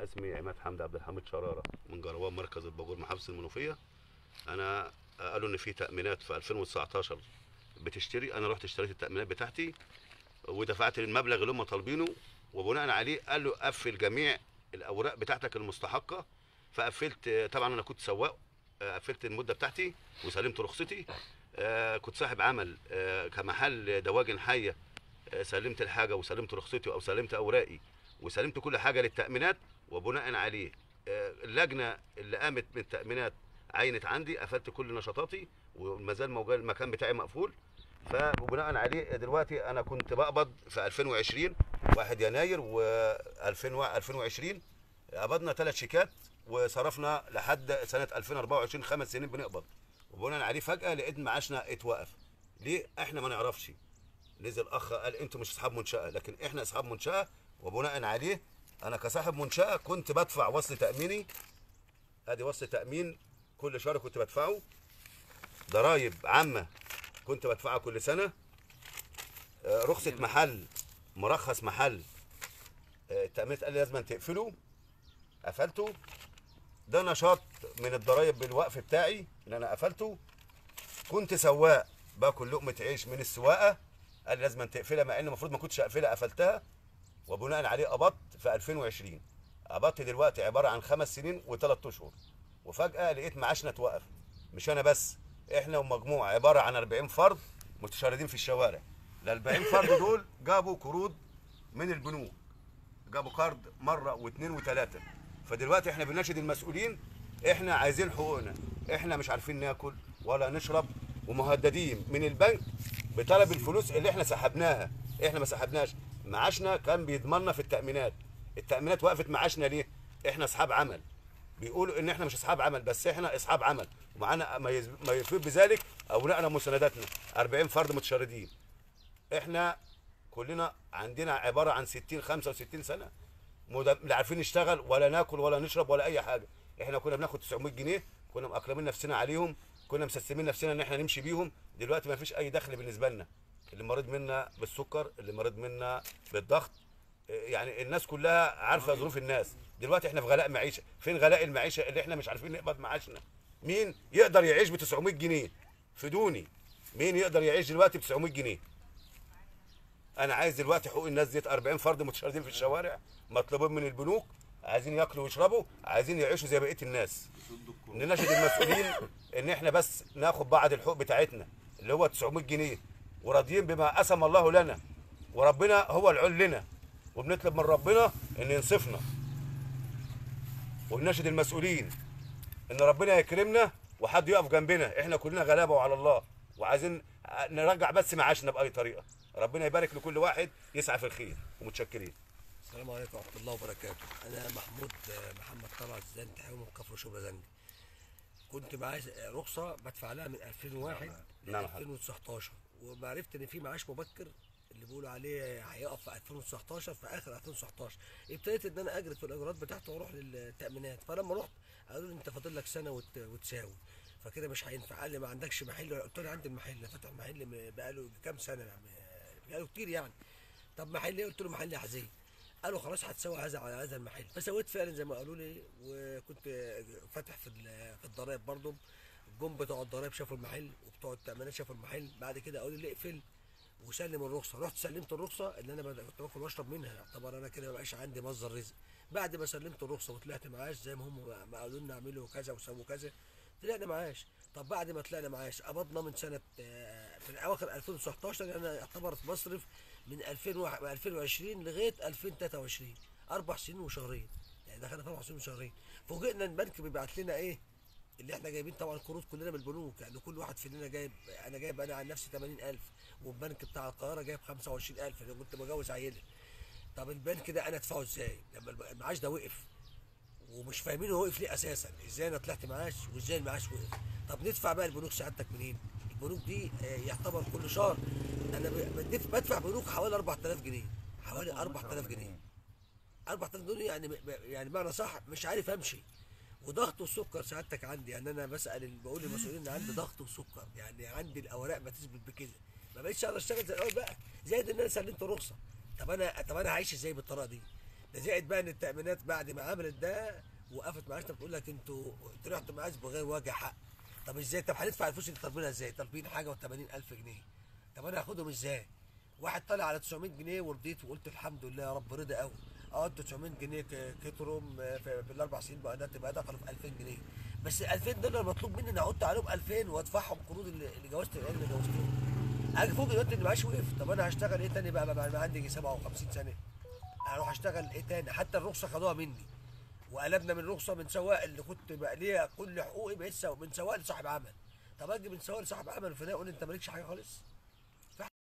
اسمي عماد حمدي عبد الحميد شراره من جروان مركز الباجور محافظه المنوفيه انا قالوا ان في تامينات في 2019 بتشتري انا رحت اشتريت التامينات بتاعتي ودفعت المبلغ اللي هم طالبينه وبناء عليه قال له قفل جميع الاوراق بتاعتك المستحقه فقفلت طبعا انا كنت سواق قفلت المده بتاعتي وسلمت رخصتي آه، كنت صاحب عمل آه، كمحل دواجن حيه آه، سلمت الحاجه وسلمت رخصتي او سلمت اوراقي وسلمت كل حاجه للتامينات وبناء عليه آه، اللجنه اللي قامت من التامينات عينت عندي قفلت كل نشاطاتي وما زال موجود المكان بتاعي مقفول فبناء عليه دلوقتي انا كنت بقبض في 2020 1 يناير و 2020 قبضنا ثلاث شيكات وصرفنا لحد سنه 2024 خمس سنين بنقبض وبناء عليه فجاه لقيت معاشنا اتوقف ليه احنا ما نعرفش نزل اخ قال انتوا مش اصحاب منشاه لكن احنا اصحاب منشاه وبناء عليه انا كصاحب منشاه كنت بدفع وصل تاميني ادي وصل تامين كل شهر كنت بدفعه ضرايب عامه كنت بدفعها كل سنه آه، رخصه محل مرخص محل آه، التامينات قال لي لازم تقفله قفلته ده نشاط من الضرايب بالوقف بتاعي اللي انا قفلته كنت سواق باكل لقمه عيش من السواقه قال لي لازم تقفلها مع ان المفروض ما كنتش اقفلها قفلتها وبناء عليه قبضت في 2020 قبضت دلوقتي عباره عن خمس سنين وثلاث اشهر وفجاه لقيت معاشنا اتوقف مش انا بس احنا ومجموعه عباره عن 40 فرد متشردين في الشوارع ال 40 فرد دول جابوا قروض من البنوك جابوا قرض مره واثنين وثلاثه فدلوقتي احنا بنناشد المسؤولين احنا عايزين حقوقنا احنا مش عارفين ناكل ولا نشرب ومهددين من البنك بطلب الفلوس اللي احنا سحبناها احنا ما سحبناش معاشنا كان بيضمننا في التامينات التامينات وقفت معاشنا ليه احنا اصحاب عمل بيقولوا ان احنا مش اصحاب عمل بس احنا اصحاب عمل ومعانا ما يز- ما يفيد بذلك اوراقنا ومسانداتنا 40 فرد متشردين احنا كلنا عندنا عباره عن 60 65 سنه مد- لا عارفين نشتغل ولا ناكل ولا نشرب ولا اي حاجه احنا كنا بناخد 900 جنيه كنا مأكرمين نفسنا عليهم كنا مسستمين نفسنا ان احنا نمشي بيهم دلوقتي ما فيش اي دخل بالنسبه لنا اللي مريض منا بالسكر اللي مريض منا بالضغط إيه، يعني الناس كلها عارفه ظروف الناس دلوقتي احنا في غلاء معيشه فين غلاء المعيشه اللي احنا مش عارفين نقبض معاشنا مين يقدر يعيش ب 900 جنيه فدوني مين يقدر يعيش دلوقتي ب 900 جنيه انا عايز دلوقتي حقوق الناس ديت 40 فرد متشردين في الشوارع مطلوبين من البنوك عايزين ياكلوا ويشربوا عايزين يعيشوا زي بقيه الناس نناشد المسؤولين ان احنا بس ناخد بعض الحقوق بتاعتنا اللي هو 900 جنيه وراضيين بما قسم الله لنا وربنا هو العل لنا وبنطلب من ربنا ان ينصفنا ونناشد المسؤولين ان ربنا يكرمنا وحد يقف جنبنا احنا كلنا غلابه وعلى الله وعايزين نرجع بس معاشنا باي طريقه ربنا يبارك لكل واحد يسعى في الخير ومتشكرين السلام عليكم ورحمه الله وبركاته انا محمود آه، محمد طلعت زين تحيوم من كفر شبرا زنجي كنت معايا رخصه بدفع لها من 2001 ل نعم يا حاج. 2019 وما عرفت ان في معاش مبكر اللي بيقولوا عليه هيقف في 2019 في اخر 2019 ابتديت ان انا اجري في الاجراءات بتاعته واروح للتامينات فلما رحت قالوا لي انت فاضل لك سنه وت- وتساوي فكده مش هينفع قال لي ما عندكش محل قلت له عندي المحل فاتح محل م- بقاله كام سنه يعني بقاله كتير يعني طب محل ايه قلت له محل حزين قالوا خلاص هتسوي هذا على هذا المحل فسويت فعلا زي ما قالوا لي وكنت فاتح في ال- في الضرايب برضه جم بتوع الضرايب شافوا المحل وبتوع التامينات شافوا المحل بعد كده قالوا لي اقفل وسلم الرخصه رحت سلمت الرخصه اللي انا بد- كنت باكل واشرب منها يعتبر انا كده ما بقاش عندي مصدر رزق بعد ما سلمت الرخصه وطلعت معاش زي ما هم ما- ما قالوا لنا اعملوا كذا وسووا كذا طلعنا معاش طب بعد ما طلعنا معاش قبضنا من سنه آه، من اواخر 2019 انا يعتبر مصرف من 2001 من 2020 لغايه 2023 اربع سنين وشهرين يعني دخلنا في اربع سنين وشهرين فوجئنا ان البنك بيبعت لنا ايه اللي احنا جايبين طبعا قروض كلنا من البنوك يعني كل واحد فينا جايب انا جايب انا عن نفسي 80000 والبنك بتاع القاهره جايب 25000 اللي كنت بجوز عيلي طب البنك ده انا ادفعه ازاي لما الب- المعاش ده وقف ومش فاهمين هو وقف ليه اساسا ازاي انا طلعت معاش وازاي المعاش وقف طب ندفع بقى البنوك سعادتك منين البنوك دي آه، يعتبر كل شهر انا ب- بدف- بدفع بنوك حوالي 4000 جنيه حوالي 4000 جنيه 4000 جنيه يعني يعني بمعنى صح مش عارف امشي وضغط وسكر سعادتك عندي يعني انا بسال ال- بقول للمسؤولين ان عندي ضغط وسكر يعني عندي الاوراق ما تثبت بكده ما بقتش اقدر اشتغل زي الاول بقى زائد ان انا سلمت رخصه طب انا طب انا هعيش ازاي بالطريقه دي ده زائد بقى ان التامينات بعد ما عملت ده وقفت معاشنا بتقول لك انتوا انتوا رحتوا معاش بغير وجه حق طب ازاي طب هندفع الفلوس اللي طالبينها ازاي طالبين حاجه و ألف جنيه طب انا هاخدهم ازاي واحد طالع على 900 جنيه ورضيت وقلت الحمد لله يا رب رضا قوي اه انتوا 900 جنيه ك- كترهم آه، في في الاربع سنين بقى ده تبقى دخلوا في 2000 جنيه بس ال 2000 دول مطلوب مني ان احط عليهم 2000 وادفعهم قروض اللي اللي جوزت العيال اللي جوزتهم اجي فوق دلوقتي اللي معاش وقف طب انا هشتغل ايه تاني بقى بقى, بقى عندي يجي 57 سنه هروح اشتغل ايه تاني حتى الرخصه خدوها مني وقلبنا من رخصه من سواق اللي كنت بقى ليا كل حقوقي بقيت سوا- من سواق لصاحب عمل طب اجي من سواق لصاحب عمل في ده يقول لي انت مالكش حاجه خالص